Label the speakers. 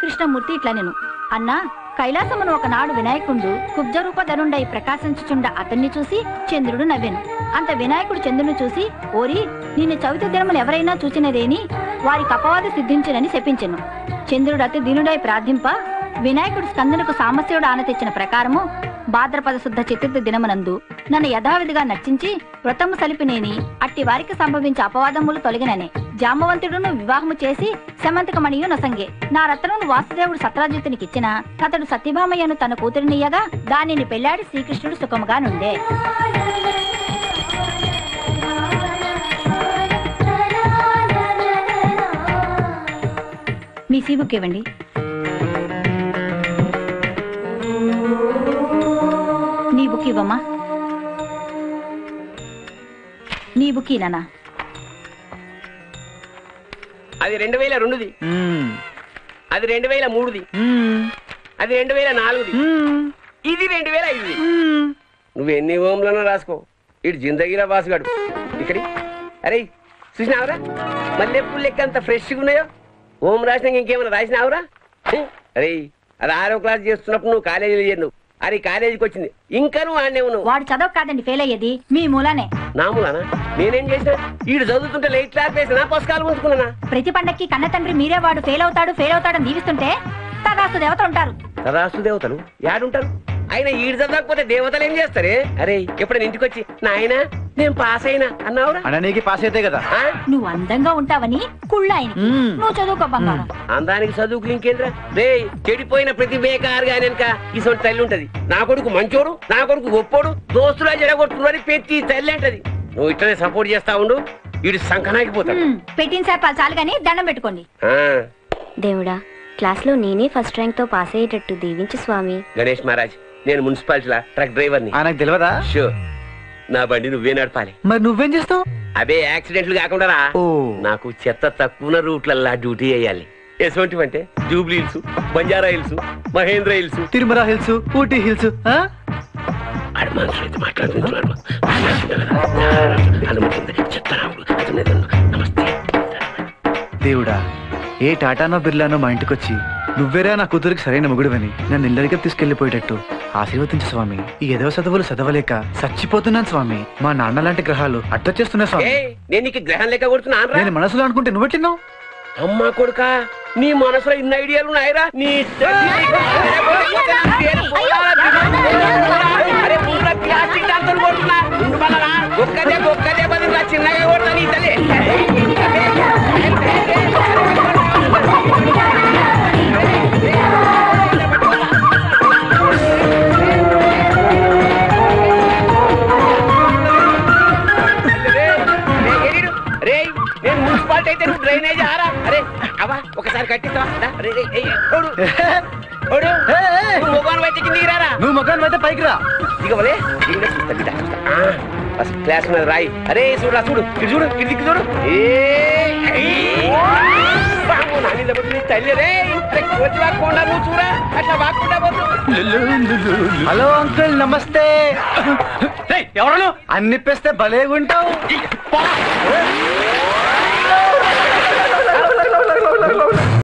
Speaker 1: కృష్ణమూర్తి ఇట్లా నేను అన్నా కైలాసమును ఒకనాడు వినాయకుడు కుబ్జరూపధనుండై ప్రకాశించుచుండ అతన్ని చూసి చంద్రుడు నవ్వెను అంత వినాయకుడు చంద్రుని చూసి ఓరి నిన్ను చవితి దినములు ఎవరైనా చూచినదేని వారికి అపవాద సిద్ధించునని శపించెను చంద్రుడు అతి దీనుడై ప్రార్థింప వినాయకుడు స్కందనకు సామస్యుడు ఆన తెచ్చిన ప్రకారము భాద్రపద శుద్ధ చతుర్థి దినమునందు నన్ను యథావిధిగా నర్చించి వ్రతము సలిపినేని అట్టి వారికి సంభవించే అపవాదములు తొలగిననే జామవంతుడును వివాహము చేసి శమంతకమణియు నొసంగే నా రత్నమును వాసుదేవుడు సత్రాజిత్తునికి ఇచ్చిన అతడు సత్యభామయ్యను తన కూతురినియగా దానిని పెళ్లాడి శ్రీకృష్ణుడు సుఖముగా నుండే మీ సీబుక్ ఇవ్వండి నీ బుక్ ఇవ్వమ్మా నీ బుక్ ఇలానా
Speaker 2: అది రెండు వేల రెండుది అది రెండు వేల మూడుది అది రెండు వేల నాలుగుది ఇది రెండు వేల ఐదుది నువ్వు ఎన్ని ఓంలన్నా రాసుకో ఇటు జిందగీరా బాసుగాడు ఇక్కడి అరే చూసినావురా మల్లెపూలు లెక్క అంత ఫ్రెష్గా ఉన్నాయో ఓం రాసినాక ఇంకేమైనా రాసినావురా హే, అరే అది ఆరో క్లాస్ చేస్తున్నప్పుడు నువ్వు కాలేజీలో చేరు నువ్వు అది కాలేజీకి వచ్చింది ఇంకా నువ్వు ఆడనే ఉన్నావు
Speaker 1: వాడు చదవ కాదండి ఫెయిల్ అయ్యేది మీ మూలానే
Speaker 2: నాములానా నేనేం చేసినా ఈడు చదువుతుంటే లైట్ క్లాస్ వేసినా పుస్తకాలు ఉంచుకున్నానా
Speaker 1: ప్రతి పండక్కి కన్న తండ్రి మీరే వాడు ఫెయిల్ అవుతాడు ఫెయిల్ అవుతాడని దీవిస్తుంటే తదాస్తు దేవతలు ఉంటారు
Speaker 2: తదాస్తు దేవతలు యాడుంటారు ఆయన ఈడు చదవకపోతే దేవతలు ఏం చేస్తారే అరే ఎప్పుడైనా ఇంటికి వచ్చి నాయన నేను పాస్ అయినా అన్నావురా
Speaker 3: అననీకి పాస్ అయితే కదా
Speaker 2: ఆ?
Speaker 1: నువ్వు అందంగా ఉంటావని కుళ్ళ ఆయనకి
Speaker 3: మ్మ్.
Speaker 1: నువ్వు చదువుకో బంగారం
Speaker 2: అందానికి చదువుకు ఇంకేంద్రా రే చెడిపోయిన ప్రతి బేకారు గానక ఇసొంటి తల్లి ఉంటది నా కొడుకు మంచోడు నా కొడుకు గొప్పోడు దోస్తులా జడగొట్టుకుని పెట్టి తల్లి అంటది నువ్వు ఇట్లనే సపోర్ట్ చేస్తా ఉండు వీడు సంకనాకిపోతాడు
Speaker 1: మ్మ్. పెట్టిన సార్ చాలు కానీ దండం పెట్టుకోండి
Speaker 2: ఆ,
Speaker 4: దేవుడా క్లాస్లో నేనే ఫస్ట్ ర్యాంక్తో పాస్ అయ్యేటట్టు దీవించు స్వామి
Speaker 2: గణేష్ మహారాజ్ నేను మున్సిపాలిటీలా ట్రక్ డ్రైవర్ని
Speaker 3: ఆయనకు తెలియదా
Speaker 2: షూర్ నా బండి నువ్వే నడపాలి
Speaker 3: మరి నువ్వేం చేస్తావు
Speaker 2: అబే యాక్సిడెంట్లు కాకుండా రా
Speaker 3: ఓ
Speaker 2: నాకు చెత్త తక్కువ రూట్లల్లా డ్యూటీ వేయాలి ఎటువంటివంటే Jubilee Hills Banjara hills Mahendra hills
Speaker 3: Tirumala hills Ooty hills ఆ?
Speaker 2: ఆడ మనుషులు అయితే మాట్లాడుతున్నాడు అనుమతి చెత్తరాముడు అతను నమస్తే
Speaker 3: దేవుడా ఏ టాటానో బిర్లానో మా ఇంటికి వచ్చి నువ్వేరా నా కూతురికి సరైన మొగుడువని నన్ను ఇల్లరికి తీసుకెళ్లిపోయేటట్టు ఆశీర్వదించు స్వామి ఈ ఎదవ చదువులు చదవలేక చచ్చిపోతున్నాను స్వామి మా నాన్న లాంటి గ్రహాలు అడ్డొచ్చేస్తున్నా స్వామి
Speaker 2: ఏ నేను నీకు గ్రహం లెక్క కొడుతున్నా
Speaker 3: నేను మనసులో అనుకుంటే నువ్వెట్టినావు
Speaker 2: అమ్మా కొడుక నీ మనసులో ఇన్ని ఐడియాలు ఉన్నాయిరా నీ అరే పూరా ప్లాస్టిక్ దాంతో కొడుతున్నా ఉండు మళ్ళా ఒక్కదే ఒక్కదే బదిలా చిన్నగా కొడతా నీ తల్లి రే నేను మున్సిపాలిటీ అయితే నువ్వు డ్రైనేజ్ ఆరా అరే అవా ఒకసారి కట్టిస్తావా దా, రే, రే, ఏయ్, ఓడు, ఓడు.
Speaker 3: ఏ, ఏ.
Speaker 2: నువ్వు మొగాను అయితే కిందికి రారా
Speaker 3: నువ్వు మగాన్ అయితే పైకి రా
Speaker 2: దిగవలే దిగిన చూస్తా, బిడ్డ, చూస్తా. ఆ, ఫస్ట్ క్లాస్ మీద రాయి అరే చూడు రా చూడు ఇటు చూడు ఇటు దిక్కు చూడు ఏయ్, ఏయ్. బాబు, నా మీద పడి నీ తల్లి రే అరే కోతి వాక్కుండా నువ్వు చూరా అట్లా వాక్కుండా పోతు
Speaker 3: హలో అంకుల్ నమస్తే
Speaker 2: ఎవరు
Speaker 3: అన్నిప్పేస్తే భలేగుంటావు